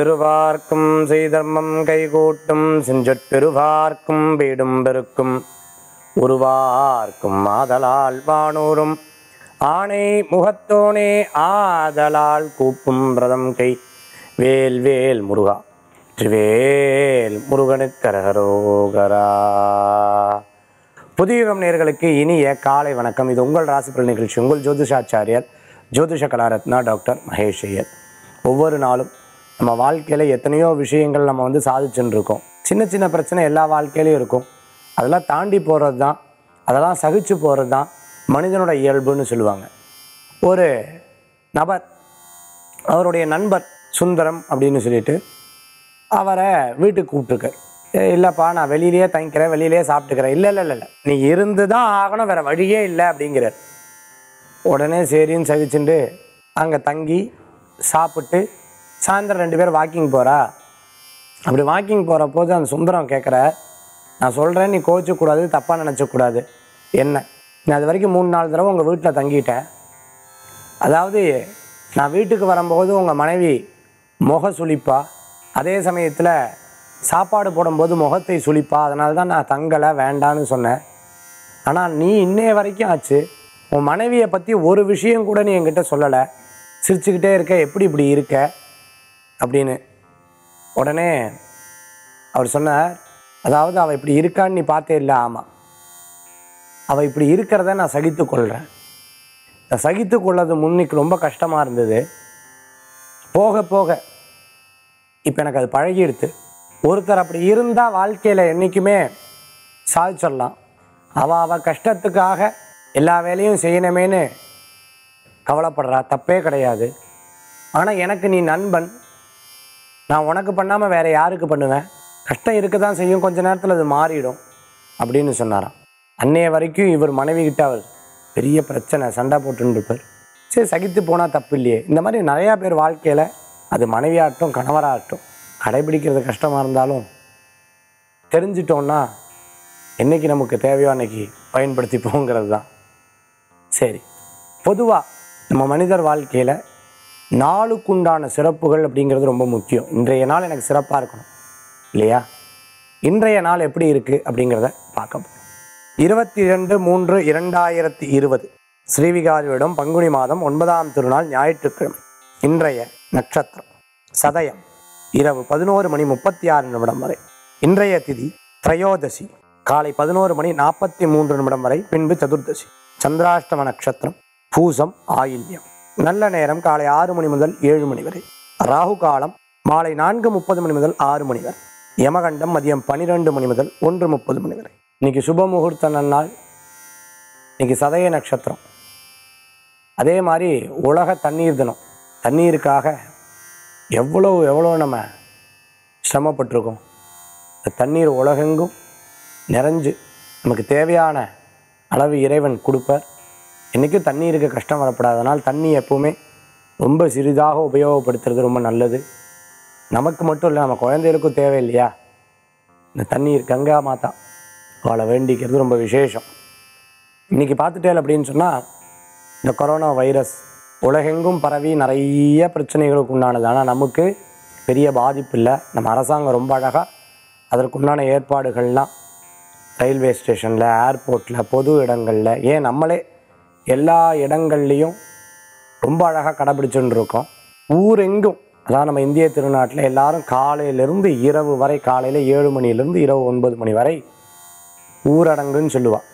திருவார்க்கும் செய்தர்மம் கைகூட்டும் செஞ்சொற்பெருவார்க்கும் வீடும் பெருக்கும் உருவார்க்கும் ஆதலால் வானூரும் ஆணை முகத்தோனே ஆதலால் கூப்பும் பிரதம் கை வேல் வேல் முருகா வேல் முருகனுக்கரகரோகரா புதியுகம் நேர்களுக்கு இனிய காலை வணக்கம் இது உங்கள் ராசிபல் நிகழ்ச்சி உங்கள் ஜோதிஷாச்சாரியர் ஜோதிஷ கலாரத்னா டாக்டர் மகேஷ் ஐயர் ஒவ்வொரு நாளும் நம்ம வாழ்க்கையில் எத்தனையோ விஷயங்கள் நம்ம வந்து சாதிச்சுட்டு இருக்கோம் சின்ன சின்ன பிரச்சனை எல்லா வாழ்க்கையிலையும் இருக்கும் அதெல்லாம் தாண்டி போகிறது தான் அதெல்லாம் சகிச்சு போகிறது தான் மனிதனோட இயல்புன்னு சொல்லுவாங்க ஒரு நபர் அவருடைய நண்பர் சுந்தரம் அப்படின்னு சொல்லிட்டு அவரை வீட்டுக்கு கூப்பிட்டுருக்கார் "ஏய், இல்லைப்பா நான் வெளியிலேயே தங்கிக்கிறேன் வெளியிலேயே சாப்பிட்டுக்கிறேன் இல்லை இல்லை இல்லை இல்லை நீ இருந்து தான் ஆகணும் வேறு வழியே இல்லை அப்படிங்கிறார் உடனே சரின்னு சகிச்சுண்டு அங்கே தங்கி சாப்பிட்டு சாயந்தரம் ரெண்டு பேரும் வாக்கிங் போகிறா அப்படி வாக்கிங் போகிற போது அந்த சுந்தரம் கேட்குற நான் சொல்கிறேன் நீ கோச்சிக்கூடாது தப்பாக நினச்சக்கூடாது என்ன நீ அது வரைக்கும் மூணு நாலு தடவை உங்கள் வீட்டில் தங்கிட்டேன் அதாவது நான் வீட்டுக்கு வரும்போது உங்கள் மனைவி முக சுளிப்பா அதே சமயத்தில் சாப்பாடு போடும்போது முகத்தை சுளிப்பா அதனால தான் நான் தங்கலை வேண்டான்னு சொன்னேன் ஆனால் நீ இன்னைய வரைக்கும் ஆச்சு உன் மனைவியை பற்றி ஒரு விஷயம் கூட நீ என்கிட்ட சொல்லலை சிரிச்சுக்கிட்டே இருக்க எப்படி இப்படி இருக்க அப்படின்னு உடனே அவர் சொன்னார் அதாவது அவள் இப்படி இருக்கான்னு நீ பார்த்தே இல்லை ஆமாம் அவள் இப்படி இருக்கிறத நான் சகித்து கொள்கிறேன் இந்த சகித்து கொள்ளது முன்னிக்கு ரொம்ப கஷ்டமாக இருந்தது போக போக இப்போ எனக்கு அது பழகிடுது ஒருத்தர் அப்படி இருந்தால் வாழ்க்கையில் என்றைக்குமே சாதிச்சிடலாம் அவள் அவள் கஷ்டத்துக்காக எல்லா வேலையும் செய்யணுமேன்னு கவலைப்படுறா தப்பே கிடையாது ஆனால் எனக்கு நீ நண்பன் நான் உனக்கு பண்ணாமல் வேற யாருக்கு பண்ணுவேன் கஷ்டம் இருக்க தான் செய்யும் கொஞ்ச நேரத்தில் அது மாறிடும் அப்படின்னு சொன்னாராம் அன்னைய வரைக்கும் இவர் மனைவி கிட்ட அவர் பெரிய பிரச்சனை சண்டை போட்டுன்னு இருப்பார் சரி சகித்து போனால் தப்பு இல்லையே இந்த மாதிரி நிறையா பேர் வாழ்க்கையில் அது மனைவியாகட்டும் கணவராகட்டும் கடைபிடிக்கிறது கஷ்டமாக இருந்தாலும் தெரிஞ்சிட்டோன்னா என்னைக்கு நமக்கு தேவையோ அன்னைக்கு பயன்படுத்திப்போங்கிறது தான் சரி பொதுவாக நம்ம மனிதர் வாழ்க்கையில் நாளுக்குண்டான சிறப்புகள் அப்படிங்கிறது ரொம்ப முக்கியம் இன்றைய நாள் எனக்கு சிறப்பாக இருக்கணும் இல்லையா இன்றைய நாள் எப்படி இருக்குது அப்படிங்கிறத பார்க்க போகிறோம் இருபத்தி ரெண்டு மூன்று இரண்டாயிரத்தி இருபது ஸ்ரீவிகாரியிடம் பங்குனி மாதம் ஒன்பதாம் திருநாள் ஞாயிற்றுக்கிழமை இன்றைய நட்சத்திரம் சதயம் இரவு பதினோரு மணி முப்பத்தி ஆறு நிமிடம் வரை இன்றைய திதி திரையோதசி காலை பதினோரு மணி நாற்பத்தி மூன்று நிமிடம் வரை பின்பு சதுர்தசி சந்திராஷ்டம நட்சத்திரம் பூசம் ஆயில்யம் நல்ல நேரம் காலை ஆறு மணி முதல் ஏழு மணி வரை ராகு காலம் மாலை நான்கு முப்பது மணி முதல் ஆறு மணி வரை யமகண்டம் மதியம் பன்னிரெண்டு மணி முதல் ஒன்று முப்பது மணி வரை இன்னைக்கு சுப முகூர்த்த நன்னாள் இன்னைக்கு சதய நட்சத்திரம் அதே மாதிரி உலக தண்ணீர் தினம் தண்ணீருக்காக எவ்வளோ எவ்வளோ நம்ம சிரமப்பட்டிருக்கோம் இந்த தண்ணீர் உலகெங்கும் நிறைஞ்சு நமக்கு தேவையான அளவு இறைவன் கொடுப்பார் என்றைக்கும் தண்ணீருக்கு கஷ்டம் வரப்படாது அதனால் தண்ணி எப்பவுமே ரொம்ப சிறிதாக உபயோகப்படுத்துறது ரொம்ப நல்லது நமக்கு மட்டும் இல்லை நம்ம குழந்தைகளுக்கும் தேவை இல்லையா இந்த தண்ணீர் கங்கா மாதா அவளை வேண்டிக்கிறது ரொம்ப விசேஷம் இன்றைக்கி பார்த்துட்டேன் அப்படின்னு சொன்னால் இந்த கொரோனா வைரஸ் உலகெங்கும் பரவி நிறைய பிரச்சனைகளுக்கு உண்டானது ஆனால் நமக்கு பெரிய பாதிப்பு இல்லை நம்ம அரசாங்கம் ரொம்ப அழகாக அதற்குண்டான ஏற்பாடுகள்லாம் ரயில்வே ஸ்டேஷனில் ஏர்போர்ட்டில் பொது இடங்களில் ஏன் நம்மளே எல்லா இடங்கள்லையும் ரொம்ப அழகாக கடைபிடிச்சுட்டு இருக்கோம் ஊரெங்கும் அதான் நம்ம இந்திய திருநாட்டில் எல்லாரும் காலையிலேருந்து இரவு வரை காலையில் ஏழு மணிலேருந்து இரவு ஒன்பது மணி வரை ஊரடங்குன்னு சொல்லுவாள்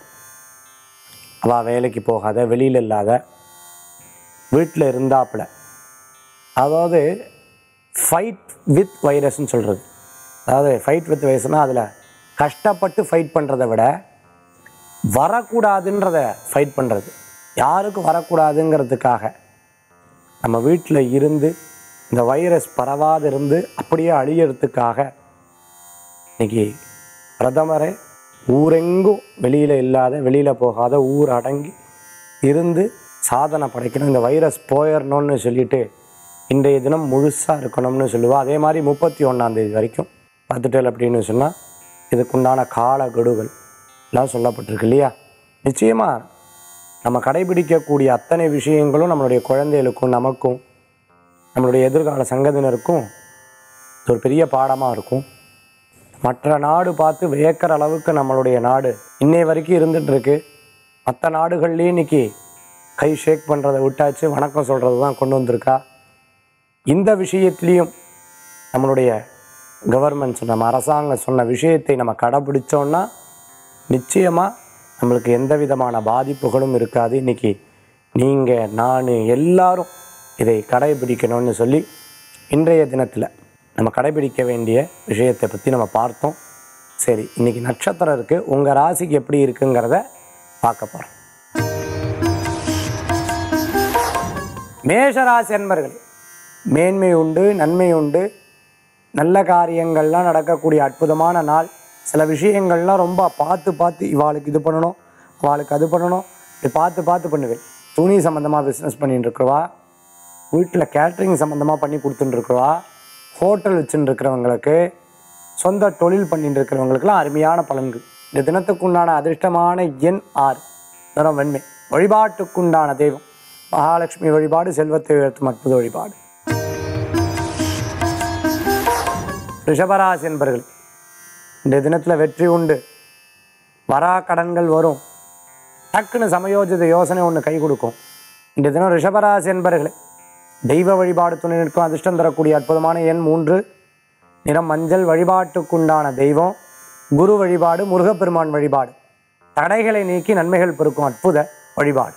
அவள் வேலைக்கு போகாத வெளியில் இல்லாத வீட்டில் இருந்தாப்புல அதாவது ஃபைட் வித் வைரஸ்ன்னு சொல்கிறது அதாவது ஃபைட் வித் வைரஸ்னால் அதில் கஷ்டப்பட்டு ஃபைட் பண்ணுறதை விட வரக்கூடாதுன்றத ஃபைட் பண்ணுறது யாருக்கும் வரக்கூடாதுங்கிறதுக்காக நம்ம வீட்டில் இருந்து இந்த வைரஸ் பரவாது இருந்து அப்படியே அழியறதுக்காக இன்னைக்கு பிரதமரே ஊரெங்கும் வெளியில் இல்லாத வெளியில் போகாத ஊர் அடங்கி இருந்து சாதனை படைக்கணும் இந்த வைரஸ் போயிடணும்னு சொல்லிட்டு இன்றைய தினம் முழுசாக இருக்கணும்னு சொல்லுவா அதே மாதிரி முப்பத்தி ஒன்றாந்தேதி வரைக்கும் பார்த்துட்டேல் அப்படின்னு சொன்னால் இதுக்குண்டான கால கெடுகள் எல்லாம் சொல்லப்பட்டிருக்கு இல்லையா நிச்சயமாக நம்ம கடைபிடிக்கக்கூடிய அத்தனை விஷயங்களும் நம்மளுடைய குழந்தைகளுக்கும் நமக்கும் நம்மளுடைய எதிர்கால சங்கதினருக்கும் இது ஒரு பெரிய பாடமாக இருக்கும் மற்ற நாடு பார்த்து வியக்கிற அளவுக்கு நம்மளுடைய நாடு இன்னை வரைக்கும் இருந்துட்டு இருக்கு மற்ற நாடுகள்லேயும் இன்னைக்கு கை ஷேக் பண்ணுறதை விட்டாச்சு வணக்கம் சொல்கிறது தான் கொண்டு வந்திருக்கா இந்த விஷயத்துலேயும் நம்மளுடைய கவர்மெண்ட் சொன்ன நம்ம அரசாங்கம் சொன்ன விஷயத்தை நம்ம கடைபிடிச்சோன்னா நிச்சயமாக நம்மளுக்கு எந்த விதமான பாதிப்புகளும் இருக்காது இன்றைக்கி நீங்கள் நான் எல்லாரும் இதை கடைபிடிக்கணும்னு சொல்லி இன்றைய தினத்தில் நம்ம கடைபிடிக்க வேண்டிய விஷயத்தை பற்றி நம்ம பார்த்தோம் சரி இன்றைக்கி நட்சத்திரம் இருக்குது உங்கள் ராசிக்கு எப்படி இருக்குங்கிறத பார்க்க போகிறோம் மேஷராசி அன்பர்களே மேன்மை உண்டு நன்மை உண்டு நல்ல காரியங்கள்லாம் நடக்கக்கூடிய அற்புதமான நாள் சில விஷயங்கள்லாம் ரொம்ப பார்த்து பார்த்து இவாளுக்கு இது பண்ணணும் அவளுக்கு அது பண்ணணும் இப்படி பார்த்து பார்த்து பண்ணுவேன் துணி சம்மந்தமாக பிஸ்னஸ் பண்ணிட்டு இருக்கிறவா வீட்டில் கேட்ரிங் சம்மந்தமாக பண்ணி கொடுத்துட்டு இருக்கிறவா ஹோட்டல் வச்சுட்டு இருக்கிறவங்களுக்கு சொந்த தொழில் பண்ணிட்டு இருக்கிறவங்களுக்குலாம் அருமையான பலன்கள் இந்த தினத்துக்குண்டான அதிர்ஷ்டமான எண் ஆறு நிறம் வெண்மை வழிபாட்டுக்குண்டான தெய்வம் மகாலட்சுமி வழிபாடு செல்வத்தை உயர்த்தும் அற்புத வழிபாடு ரிஷபராசி என்பர்கள் இந்த தினத்தில் வெற்றி உண்டு வரா கடன்கள் வரும் டக்குன்னு சமயோஜித யோசனை ஒன்று கை கொடுக்கும் இந்த தினம் ரிஷபராசி என்பர்களே தெய்வ வழிபாடு துணை நிற்கும் அதிர்ஷ்டம் தரக்கூடிய அற்புதமான எண் மூன்று நிறம் மஞ்சள் வழிபாட்டுக்குண்டான தெய்வம் குரு வழிபாடு முருகப்பெருமான் வழிபாடு தடைகளை நீக்கி நன்மைகள் பெருக்கும் அற்புத வழிபாடு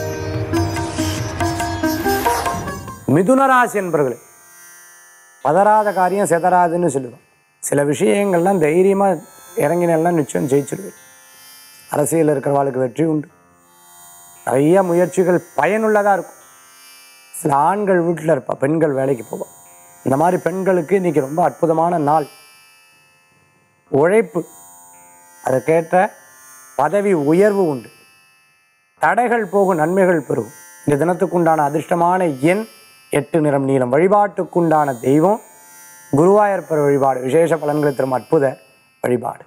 மிதுனராசி என்பர்களே பதறாத காரியம் செதறாதுன்னு சொல்லுவோம் சில விஷயங்கள்லாம் தைரியமாக இறங்கினெல்லாம் நிச்சயம் ஜெயிச்சிடுவேன் அரசியலில் இருக்கிறவாளுக்கு வெற்றி உண்டு நிறைய முயற்சிகள் பயனுள்ளதாக இருக்கும் சில ஆண்கள் வீட்டில் இருப்பா பெண்கள் வேலைக்கு போவா இந்த மாதிரி பெண்களுக்கு இன்றைக்கி ரொம்ப அற்புதமான நாள் உழைப்பு அதற்கேற்ற பதவி உயர்வு உண்டு தடைகள் போகும் நன்மைகள் பெருகும் இந்த தினத்துக்குண்டான அதிர்ஷ்டமான எண் எட்டு நிறம் நீளம் வழிபாட்டுக்குண்டான தெய்வம் குருவாயூர்ப்பர் வழிபாடு விசேஷ பலன்களை தரும் அற்புத வழிபாடு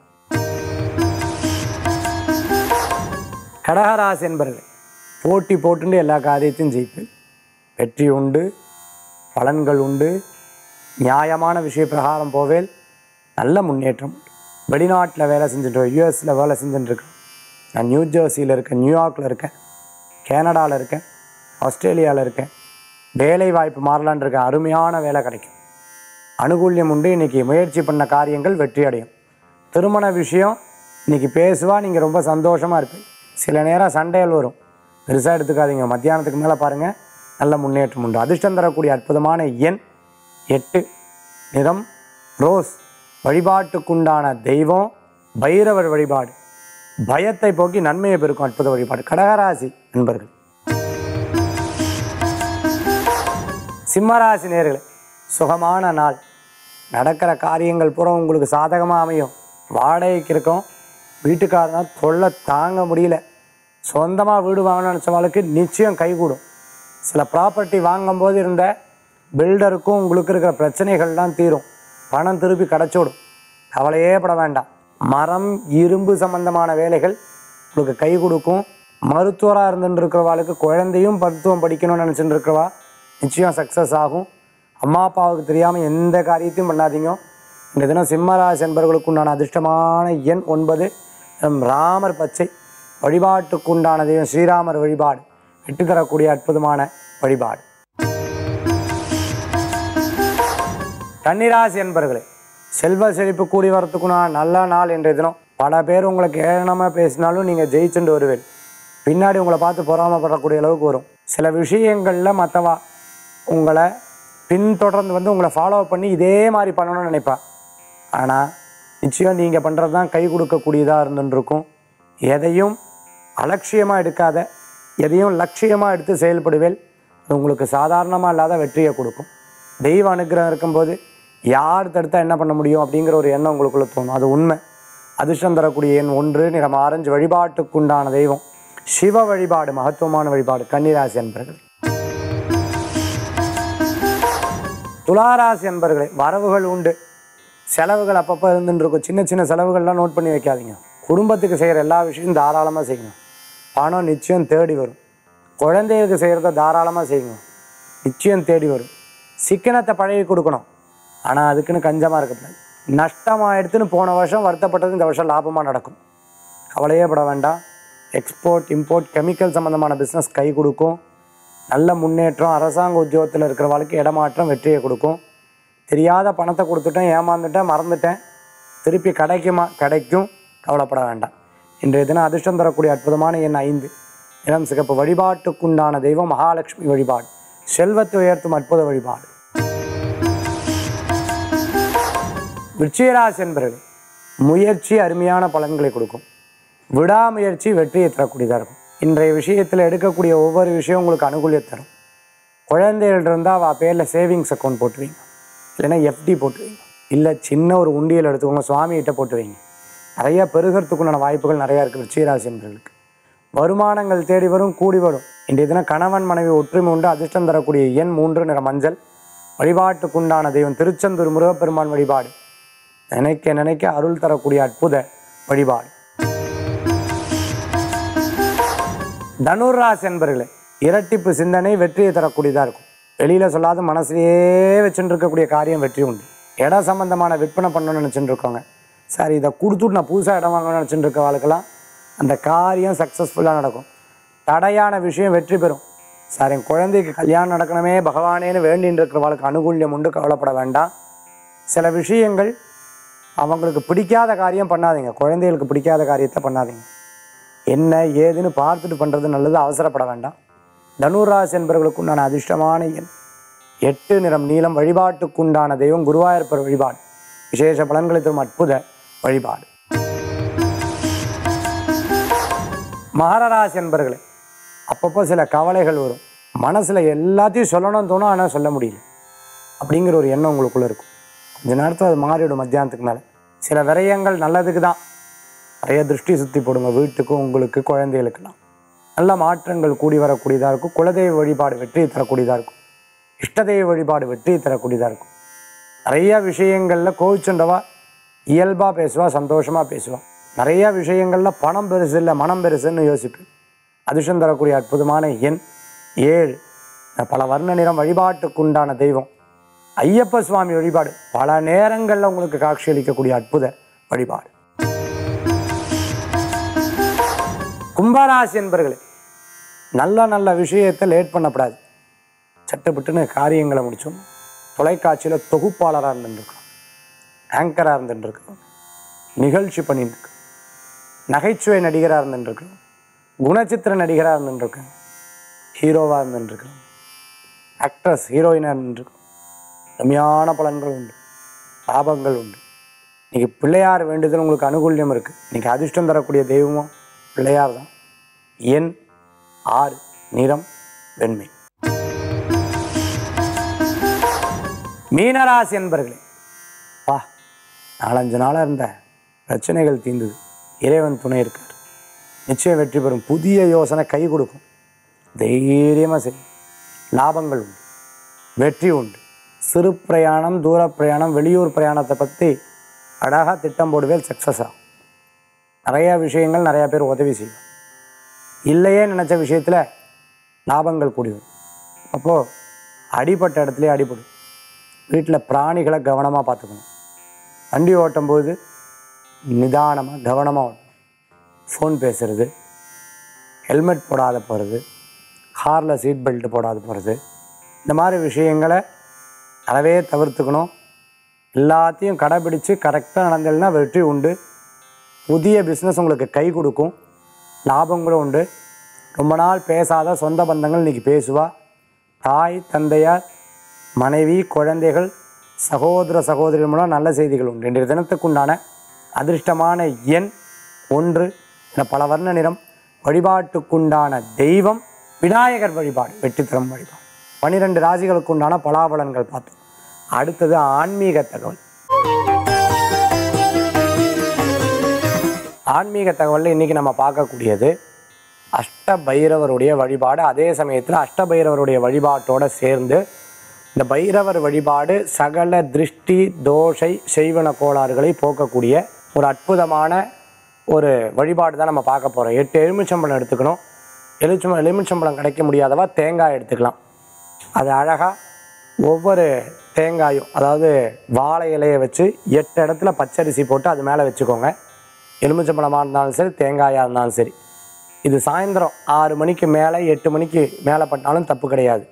கடகராசி என்பர்கள் போட்டி போட்டுண்டு எல்லா காரியத்தையும் ஜெயிப்பேன் வெற்றி உண்டு பலன்கள் உண்டு நியாயமான விஷய பிரகாரம் போவேல் நல்ல முன்னேற்றம் உண்டு வெளிநாட்டில் வேலை செஞ்சுட்டு யூஎஸில் வேலை செஞ்சுட்டு இருக்கேன் நான் நியூ ஜெர்சியில் இருக்கேன் நியூயார்க்கில் இருக்கேன் கனடாவில் இருக்கேன் ஆஸ்திரேலியாவில் இருக்கேன் வேலை வாய்ப்பு மாறலான் இருக்க அருமையான வேலை கிடைக்கும் அனுகூல்யம் உண்டு இன்றைக்கி முயற்சி பண்ண காரியங்கள் வெற்றி அடையும் திருமண விஷயம் இன்றைக்கி பேசுவா நீங்கள் ரொம்ப சந்தோஷமாக இருப்பீங்க சில நேரம் சண்டைகள் வரும் பெருசாக எடுத்துக்காதீங்க மத்தியானத்துக்கு மேலே பாருங்கள் நல்ல முன்னேற்றம் உண்டு அதிர்ஷ்டம் தரக்கூடிய அற்புதமான எண் எட்டு நிறம் ரோஸ் வழிபாட்டுக்குண்டான தெய்வம் பைரவர் வழிபாடு பயத்தை போக்கி நன்மையை பெருக்கும் அற்புத வழிபாடு கடகராசி நண்பர்கள் சிம்மராசி நேர்களே சுகமான நாள் நடக்கிற காரியங்கள் பூரா உங்களுக்கு சாதகமாக அமையும் வாடகைக்கு இருக்கும் வீட்டுக்காரனா தொல்லை தாங்க முடியல சொந்தமாக வீடு வாங்கணும்னு நினச்சவாளுக்கு நிச்சயம் கைகூடும் சில ப்ராப்பர்ட்டி வாங்கும்போது இருந்த பில்டருக்கும் உங்களுக்கு இருக்கிற பிரச்சனைகள்லாம் தீரும் பணம் திருப்பி கிடச்சிடும் கவலையே பட வேண்டாம் மரம் இரும்பு சம்பந்தமான வேலைகள் உங்களுக்கு கை கொடுக்கும் மருத்துவராக இருந்துட்டு இருக்கிறவாளுக்கு குழந்தையும் மருத்துவம் படிக்கணும்னு நினச்சிட்டு இருக்கிறவா நிச்சயம் சக்ஸஸ் ஆகும் அம்மா அப்பாவுக்கு தெரியாமல் எந்த காரியத்தையும் பண்ணாதீங்க இந்த தினம் சிம்மராசி என்பவர்களுக்கு உண்டான அதிர்ஷ்டமான எண் ஒன்பது நம் ராமர் பச்சை வழிபாட்டுக்குண்டான தெய்வம் ஸ்ரீராமர் வழிபாடு வெற்றி தரக்கூடிய அற்புதமான வழிபாடு கன்னிராசி என்பர்களே செல்வ செழிப்பு கூடி வரத்துக்குண்டான நல்ல நாள் இன்றைய தினம் பல பேர் உங்களுக்கு ஏளனமாக பேசினாலும் நீங்கள் ஜெயிச்சுட்டு வருவேன் பின்னாடி உங்களை பார்த்து பொறாமப்படக்கூடிய அளவுக்கு வரும் சில விஷயங்களில் மற்றவா உங்களை பின்தொடர்ந்து வந்து உங்களை ஃபாலோ பண்ணி இதே மாதிரி பண்ணணும்னு நினைப்பா ஆனால் நிச்சயம் நீங்கள் பண்ணுறது தான் கை கொடுக்கக்கூடியதாக இருந்துருக்கும் எதையும் அலட்சியமாக எடுக்காத எதையும் லட்சியமாக எடுத்து செயல்படுவேல் அது உங்களுக்கு சாதாரணமாக இல்லாத வெற்றியை கொடுக்கும் தெய்வ அனுக்கிரகம் இருக்கும்போது யார் தடுத்தா என்ன பண்ண முடியும் அப்படிங்கிற ஒரு எண்ணம் உங்களுக்குள்ள தோணும் அது உண்மை அதிர்ஷ்டம் தரக்கூடிய எண் ஒன்று நிறம் ஆரஞ்சு வழிபாட்டுக்குண்டான தெய்வம் சிவ வழிபாடு மகத்துவமான வழிபாடு கன்னிராசி என்பர்கள் துளாராசி என்பர்களே வரவுகள் உண்டு செலவுகள் அப்பப்போ இருந்துட்டு இருக்கும் சின்ன சின்ன செலவுகள்லாம் நோட் பண்ணி வைக்காதீங்க குடும்பத்துக்கு செய்கிற எல்லா விஷயத்தையும் தாராளமாக செய்யணும் பணம் நிச்சயம் தேடி வரும் குழந்தைகளுக்கு செய்கிறத தாராளமாக செய்யுங்க நிச்சயம் தேடி வரும் சிக்கனத்தை பழகி கொடுக்கணும் ஆனால் அதுக்குன்னு கஞ்சமாக இருக்கக்கூடாது நஷ்டமாயிடுத்துன்னு போன வருஷம் வருத்தப்பட்டது இந்த வருஷம் லாபமாக நடக்கும் கவலையே பட வேண்டாம் எக்ஸ்போர்ட் இம்போர்ட் கெமிக்கல் சம்மந்தமான பிஸ்னஸ் கை கொடுக்கும் நல்ல முன்னேற்றம் அரசாங்க உத்தியோகத்தில் இருக்கிறவளுக்கு இடமாற்றம் வெற்றியை கொடுக்கும் தெரியாத பணத்தை கொடுத்துட்டேன் ஏமாந்துட்டேன் மறந்துட்டேன் திருப்பி கிடைக்குமா கிடைக்கும் கவலைப்பட வேண்டாம் இன்றைய தினம் அதிர்ஷ்டம் தரக்கூடிய அற்புதமான எண் ஐந்து இளம் சிகப்பு வழிபாட்டுக்குண்டான தெய்வம் மகாலட்சுமி வழிபாடு செல்வத்தை உயர்த்தும் அற்புத வழிபாடு விருச்சிகராசி என்பவர்களே முயற்சி அருமையான பலன்களை கொடுக்கும் விடாமுயற்சி வெற்றியை தரக்கூடியதாக இருக்கும் இன்றைய விஷயத்தில் எடுக்கக்கூடிய ஒவ்வொரு விஷயம் உங்களுக்கு அனுகூலியம் தரும் குழந்தைகள் இருந்தால் அவள் பேரில் சேவிங்ஸ் அக்கௌண்ட் போட்டு வைங்க இல்லைன்னா எஃப்டி போட்டு வைங்க இல்லை சின்ன ஒரு உண்டியல் எடுத்துக்கோங்க சுவாமிகிட்ட போட்டு வைங்க நிறைய பெருகிறதுக்குண்டான வாய்ப்புகள் நிறையா இருக்குது விருச்சிகராசி என்பவர்களுக்கு வருமானங்கள் தேடி வரும் கூடி வரும் இன்றைய தினம் கணவன் மனைவி ஒற்றுமை உண்டு அதிர்ஷ்டம் தரக்கூடிய எண் மூன்று நிற மஞ்சள் வழிபாட்டுக்குண்டான தெய்வம் திருச்செந்தூர் முருகப்பெருமான் வழிபாடு நினைக்க நினைக்க அருள் தரக்கூடிய அற்புத வழிபாடு தனுராசி என்பர்களே இரட்டிப்பு சிந்தனை வெற்றியை தரக்கூடியதாக இருக்கும் வெளியில் சொல்லாத மனசுலயே வச்சுட்டு இருக்கக்கூடிய காரியம் வெற்றி உண்டு இடம் சம்பந்தமான விற்பனை பண்ணணும்னு நினச்சிட்டு இருக்கோங்க சார் இதை கொடுத்துட்டு நான் புதுசாக இடம் வாங்கணும்னு நினச்சிட்டு இருக்க வாழ்க்கெல்லாம் அந்த காரியம் சக்ஸஸ்ஃபுல்லாக நடக்கும் தடையான விஷயம் வெற்றி பெறும் சார் என் குழந்தைக்கு கல்யாணம் நடக்கணுமே பகவானேன்னு வேண்டின்னு இருக்கிறவளுக்கு அனுகூல்யம் உண்டு கவலைப்பட வேண்டாம் சில விஷயங்கள் அவங்களுக்கு பிடிக்காத காரியம் பண்ணாதீங்க குழந்தைகளுக்கு பிடிக்காத காரியத்தை பண்ணாதீங்க என்ன ஏதுன்னு பார்த்துட்டு பண்ணுறது நல்லது அவசரப்பட வேண்டாம் தனுராசி என்பவர்களுக்கு உண்டான அதிர்ஷ்டமான எண் எட்டு நிறம் நீளம் வழிபாட்டுக்குண்டான தெய்வம் குருவாயூர்ப்பர் வழிபாடு விசேஷ பலன்களை தரும் அற்புத வழிபாடு மகரராசி என்பர்களே அப்பப்போ சில கவலைகள் வரும் மனசில் எல்லாத்தையும் சொல்லணும்னு தோணும் ஆனால் சொல்ல முடியல அப்படிங்கிற ஒரு எண்ணம் உங்களுக்குள்ளே இருக்கும் கொஞ்ச நேரத்தில் அது மாறிவிடும் மத்தியானத்துக்கு மேலே சில விரயங்கள் நல்லதுக்கு தான் நிறைய திருஷ்டி சுற்றி போடுங்க வீட்டுக்கும் உங்களுக்கு குழந்தைகளுக்கெல்லாம் நல்ல மாற்றங்கள் கூடி வரக்கூடியதாக இருக்கும் குலதெய்வ வழிபாடு வெற்றியை தரக்கூடியதாக இருக்கும் இஷ்டதெய்வ வழிபாடு வெற்றியை தரக்கூடியதாக இருக்கும் நிறைய விஷயங்களில் கோவிச்சுண்டவா இயல்பாக பேசுவா சந்தோஷமாக பேசுவா நிறைய விஷயங்களில் பணம் பெருசு இல்லை மனம் பெருசுன்னு யோசிப்பேன் அதிர்ஷ்டம் தரக்கூடிய அற்புதமான எண் ஏழு பல வர்ண நிறம் வழிபாட்டுக்குண்டான தெய்வம் ஐயப்ப சுவாமி வழிபாடு பல நேரங்களில் உங்களுக்கு காட்சி அளிக்கக்கூடிய அற்புத வழிபாடு கும்பராசி என்பர்களே நல்ல நல்ல விஷயத்தை லேட் பண்ணக்கூடாது சட்டுப்பட்டுன்னு காரியங்களை முடிச்சோம் தொலைக்காட்சியில் தொகுப்பாளராக இருந்துருக்கோம் ஆங்கராக இருந்துருக்கோம் நிகழ்ச்சி பண்ணிட்டு இருக்கோம் நகைச்சுவை நடிகராக இருந்துருக்கோம் குணச்சித்திர நடிகராக இருந்துருக்கோம் ஹீரோவாக இருந்துருக்கோம் ஆக்ட்ரஸ் ஹீரோயினாக இருந்துருக்கோம் ரம்யான பலன்கள் உண்டு லாபங்கள் உண்டு இன்னைக்கு பிள்ளையார் வேண்டுதல் உங்களுக்கு அனுகூல்யம் இருக்குது இன்னைக்கு அதிர்ஷ்டம் தரக்கூடிய தெய்வமும் பிள்ளையார் தான் எண் ஆறு நிறம் வெண்மை மீனராசி என்பர்களே பா நாலஞ்சு நாளாக இருந்த பிரச்சனைகள் தீர்ந்தது இறைவன் துணை இருக்கார் நிச்சயம் வெற்றி பெறும் புதிய யோசனை கை கொடுக்கும் தைரியமாக செய்யும் லாபங்கள் உண்டு வெற்றி உண்டு சிறு பிரயாணம் தூர பிரயாணம் வெளியூர் பிரயாணத்தை பற்றி அழகாக திட்டம் போடுவேல் சக்ஸஸ் ஆகும் நிறையா விஷயங்கள் நிறையா பேர் உதவி செய்யும் இல்லையே நினச்ச விஷயத்தில் லாபங்கள் கூடி வரும் அப்போது அடிப்பட்ட இடத்துலையே அடிபடும் வீட்டில் பிராணிகளை கவனமாக பார்த்துக்கணும் வண்டி ஓட்டும்போது நிதானமாக கவனமாக ஓட்டணும் ஃபோன் பேசுறது ஹெல்மெட் போடாத போகிறது காரில் சீட் பெல்ட் போடாத போகிறது இந்த மாதிரி விஷயங்களை அறவே தவிர்த்துக்கணும் எல்லாத்தையும் கடைபிடிச்சு கரெக்டாக நடந்ததுன்னா வெற்றி உண்டு புதிய பிஸ்னஸ் உங்களுக்கு கை கொடுக்கும் லாபங்களும் உண்டு ரொம்ப நாள் பேசாத சொந்த பந்தங்கள் இன்றைக்கி பேசுவா தாய் தந்தையார் மனைவி குழந்தைகள் சகோதர சகோதரிகள் மூலம் நல்ல செய்திகள் உண்டு இன்றைய தினத்துக்குண்டான அதிர்ஷ்டமான எண் ஒன்று என பல வர்ண நிறம் வழிபாட்டுக்குண்டான தெய்வம் விநாயகர் வழிபாடு வெற்றி தரும் வழிபாடு பன்னிரெண்டு ராசிகளுக்குண்டான பலாபலன்கள் பார்த்தோம் அடுத்தது ஆன்மீக தகவல் ஆன்மீக தகவலில் இன்றைக்கி நம்ம பார்க்கக்கூடியது அஷ்ட பைரவருடைய வழிபாடு அதே சமயத்தில் அஷ்ட பைரவருடைய வழிபாட்டோடு சேர்ந்து இந்த பைரவர் வழிபாடு சகல திருஷ்டி தோஷை செய்வன கோளாறுகளை போக்கக்கூடிய ஒரு அற்புதமான ஒரு வழிபாடு தான் நம்ம பார்க்க போகிறோம் எட்டு எலுமிச்சம்பழம் எடுத்துக்கணும் எலுமிச்சம் எலுமிச்சம்பழம் கிடைக்க முடியாதவா தேங்காய் எடுத்துக்கலாம் அது அழகாக ஒவ்வொரு தேங்காயும் அதாவது வாழை இலையை வச்சு எட்டு இடத்துல பச்சரிசி போட்டு அது மேலே வச்சுக்கோங்க எலுமிச்சம்பழமாக இருந்தாலும் சரி தேங்காயாக இருந்தாலும் சரி இது சாயந்தரம் ஆறு மணிக்கு மேலே எட்டு மணிக்கு மேலே பட்டாலும் தப்பு கிடையாது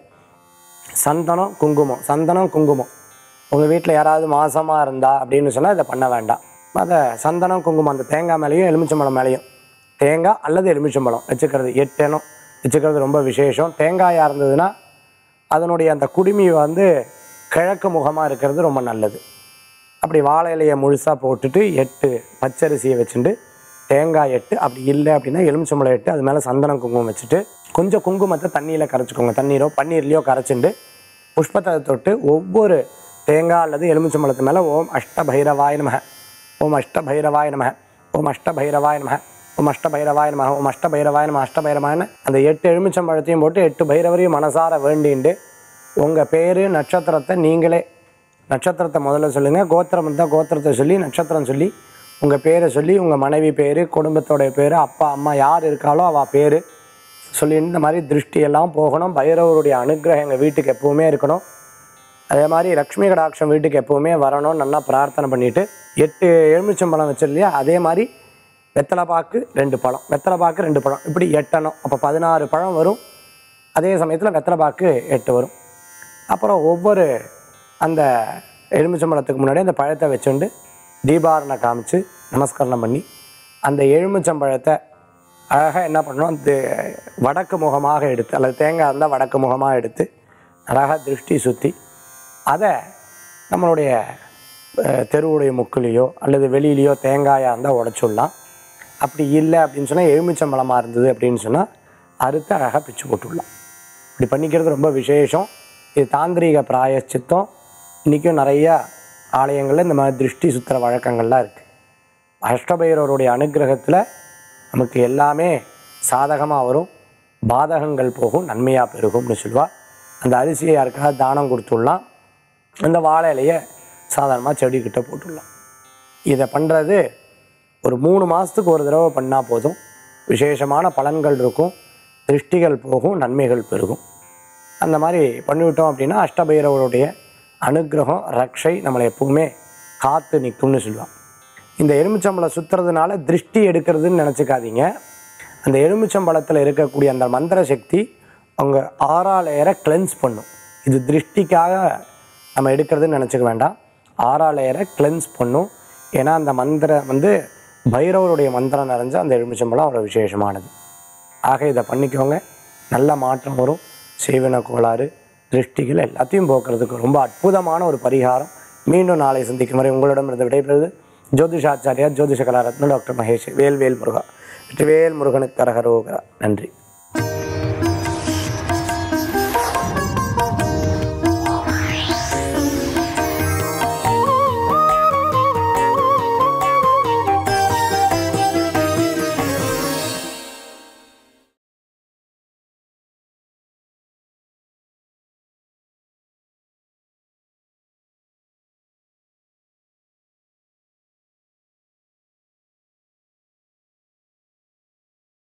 சந்தனம் குங்குமம் சந்தனம் குங்குமம் உங்கள் வீட்டில் யாராவது மாசமாக இருந்தா அப்படின்னு சொன்னால் இதை பண்ண வேண்டாம் அதை சந்தனம் குங்குமம் அந்த தேங்காய் மேலேயும் எலுமிச்சம்பழம் மேலேயும் தேங்காய் அல்லது எலுமிச்சம்பழம் வச்சுக்கிறது எட்டு எண்ணம் வச்சுக்கிறது ரொம்ப விசேஷம் தேங்காயாக இருந்ததுன்னா அதனுடைய அந்த குடுமி வந்து கிழக்கு முகமாக இருக்கிறது ரொம்ப நல்லது அப்படி வாழை இலையை முழுசாக போட்டுட்டு எட்டு பச்சரிசியை வச்சுட்டு தேங்காய் எட்டு அப்படி இல்லை அப்படின்னா எலுமிச்சம்பழம் எட்டு அது மேலே சந்தனம் குங்குமம் வச்சுட்டு கொஞ்சம் குங்குமத்தை தண்ணியில் கரைச்சிக்கோங்க தண்ணீரோ பன்னீர்லையோ கரைச்சிண்டு புஷ்பத்தை தொட்டு ஒவ்வொரு தேங்காய் அல்லது எலுமிச்சம்பழத்து மேலே ஓம் அஷ்ட பைரவாய நமக ஓம் அஷ்ட பைரவாய நமக ஓம் அஷ்ட பைரவாய நமக ஓம் அஷ்ட பைரவாய நமக ஓம் அஷ்ட பைரவாய நம அஷ்ட பைரவாயன்னு அந்த எட்டு எலுமிச்சம்பழத்தையும் போட்டு எட்டு பைரவரையும் மனசார வேண்டிண்டு உங்கள் பேர் நட்சத்திரத்தை நீங்களே நட்சத்திரத்தை முதல்ல சொல்லுங்கள் கோத்திரம் இருந்தால் கோத்திரத்தை சொல்லி நட்சத்திரம் சொல்லி உங்கள் பேரை சொல்லி உங்கள் மனைவி பேர் குடும்பத்தோடைய பேர் அப்பா அம்மா யார் இருக்காளோ அவள் பேர் சொல்லி இந்த மாதிரி திருஷ்டியெல்லாம் போகணும் பைரவருடைய அனுக்கிரகம் எங்கள் வீட்டுக்கு எப்பவுமே இருக்கணும் அதே மாதிரி லக்ஷ்மி கடாட்சம் வீட்டுக்கு எப்பவுமே வரணும்னு நல்லா பிரார்த்தனை பண்ணிவிட்டு எட்டு எலுமிச்சம்பழம் வச்சிருலையா அதே மாதிரி வெத்தலை பாக்கு ரெண்டு பழம் வெத்தலை பாக்கு ரெண்டு பழம் இப்படி எட்டணும் அப்போ பதினாறு பழம் வரும் அதே சமயத்தில் வெத்தலை பாக்கு எட்டு வரும் அப்புறம் ஒவ்வொரு அந்த எலுமிச்சம்பழத்துக்கு முன்னாடி அந்த பழத்தை வச்சுண்டு தீபாரணை காமிச்சு நமஸ்கரணம் பண்ணி அந்த எலுமிச்சம்பழத்தை அழகாக என்ன பண்ணணும் அந்த வடக்கு முகமாக எடுத்து அல்லது தேங்காய் இருந்தால் வடக்கு முகமாக எடுத்து அழகாக திருஷ்டி சுற்றி அதை நம்மளுடைய அஹ், தெருவுடைய முக்குலேயோ அல்லது வெளியிலையோ தேங்காயாக இருந்தால் உடச்சுடலாம் அப்படி இல்லை அப்படின்னு சொன்னால் எலுமிச்சம்பழமாக இருந்தது அப்படின்னு சொன்னால் அறுத்து அழகாக பிச்சு போட்டுடலாம் இப்படி பண்ணிக்கிறது ரொம்ப விசேஷம் இது தாந்திரீக பிராயச்சித்தம் இன்றைக்கும் நிறையா ஆலயங்களில் இந்த மாதிரி திருஷ்டி சுத்துற வழக்கங்கள்லாம் இருக்குது அஷ்டபைரவருடைய அனுக்கிரகத்தில் நமக்கு எல்லாமே சாதகமாக வரும் பாதகங்கள் போகும் நன்மையாக பெருகும்னு சொல்லுவாள் அந்த அரிசியை யாருக்காவது தானம் கொடுத்துடலாம் அந்த வாழை இலையை சாதாரணமாக செடிக்கிட்ட போட்டுடலாம் இதை பண்ணுறது ஒரு மூணு மாதத்துக்கு ஒரு தடவை பண்ணால் போதும் விசேஷமான பலன்கள் இருக்கும் திருஷ்டிகள் போகும் நன்மைகள் பெருகும் அந்த மாதிரி பண்ணிவிட்டோம் அப்படின்னா அஷ்டபைரவருடைய அனுக்கிரகம் ரக்ஷை நம்மளை எப்பவுமே காத்து நிற்கும்னு சொல்லுவாங்க இந்த எலுமிச்சம்பழம் சுற்றுறதுனால திருஷ்டி எடுக்கிறதுன்னு நினச்சிக்காதீங்க அந்த எலுமிச்சம்பழத்தில் இருக்கக்கூடிய அந்த மந்திர சக்தி அவங்க ஆறா லேயரை கிளென்ஸ் பண்ணும் இது திருஷ்டிக்காக நம்ம எடுக்கிறதுன்னு நினச்சிக்க வேண்டாம் ஆறா லேயரை கிளென்ஸ் பண்ணும் ஏன்னா அந்த மந்திரம் வந்து பைரவருடைய மந்திரம் நிறைஞ்ச அந்த எலுமிச்சம்பழம் அவ்வளோ விசேஷமானது ஆக இதை பண்ணிக்கோங்க நல்ல மாற்றம் வரும் சேவன கோளாறு திருஷ்டிகள் எல்லாத்தையும் போக்குறதுக்கு ரொம்ப அற்புதமான ஒரு பரிகாரம் மீண்டும் நாளை சந்திக்கும் வரை உங்களிடமிருந்து விடைபெறுவது ஜோதிஷாச்சாரியா ஜோதிஷ கலாரத்ன டாக்டர் மகேஷ் வேல்வேல் முருகா வெற்றிவேல் முருகனுக்கு கரகரோகரா நன்றி